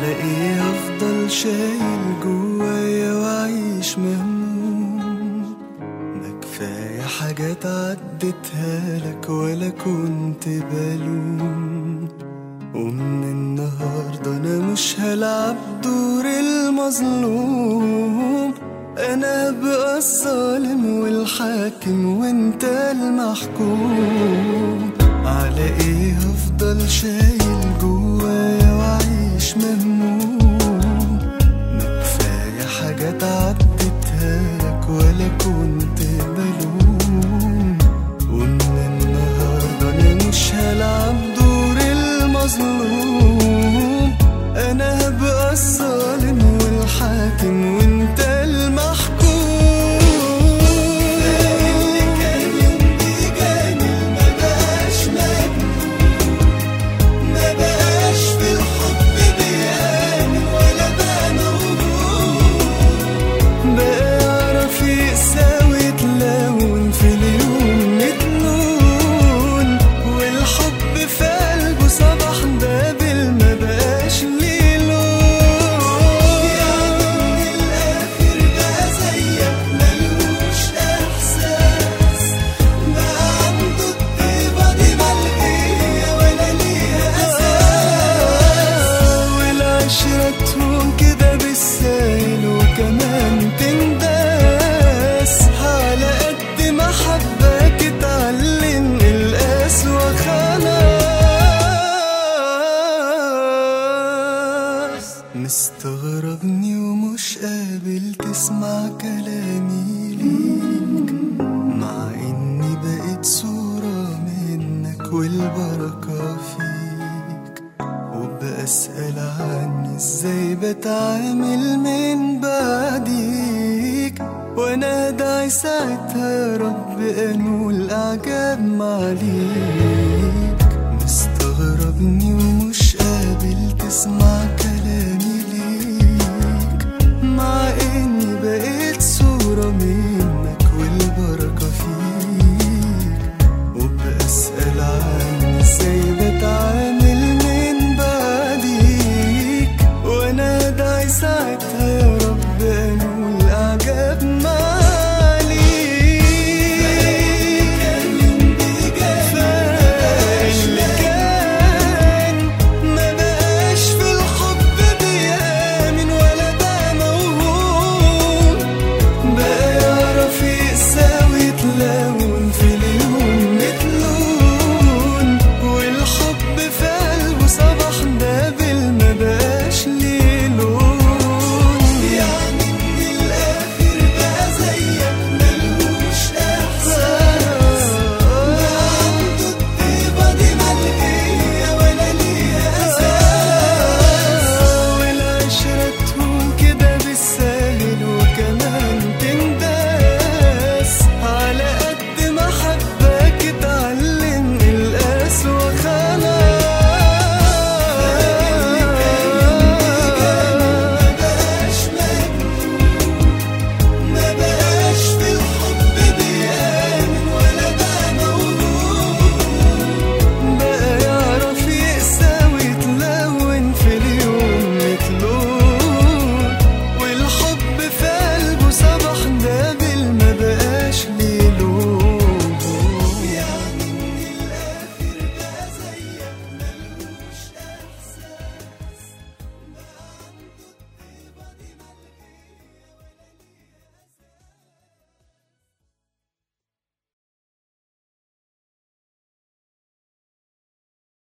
على ايه افضل شايل جوايا واعيش مهموم ما كفاية حاجات عدتها لك ولا كنت بلوم ومن النهاردة أنا مش هلعب دور المظلوم أنا هبقى الظالم والحاكم وانت المحكوم على ايه هفضل شايل جوايا واعيش مهموم ما كفاية حاجات عدتها لك ولا كنت بلوم ومن النهاردة أنا مش هلعب دور المظلوم أنا هبقى الظالم والحاكم وانت المحكوم اللي كان يوم بيجامل ما بقاش مجنون ما بقاش في الحب بيآمن ولا بقى موهوم بقى يعرف يقسى ويتلون في اليوم مجنون والحب في قلبه صباح بابل ما بقاش ليه لون يعني من الآخر بقى زيك ملوش إحساس بقى عنده الطيبة دي ملغية ولا ليها أساس والعشرة تهون كده بالسايل وكمان تنداس على قد ما حباك اتعلم القسوة خلاص مستغربني ومش قابل تسمع كلامي ليك مع اني بقيت صورة منك والبركة فيك وبسأل عني ازاي بتعامل من بعديك وانا ادعي ساعتها يا رب انول اعجاب معليك مستغربني ومش قابل تسمع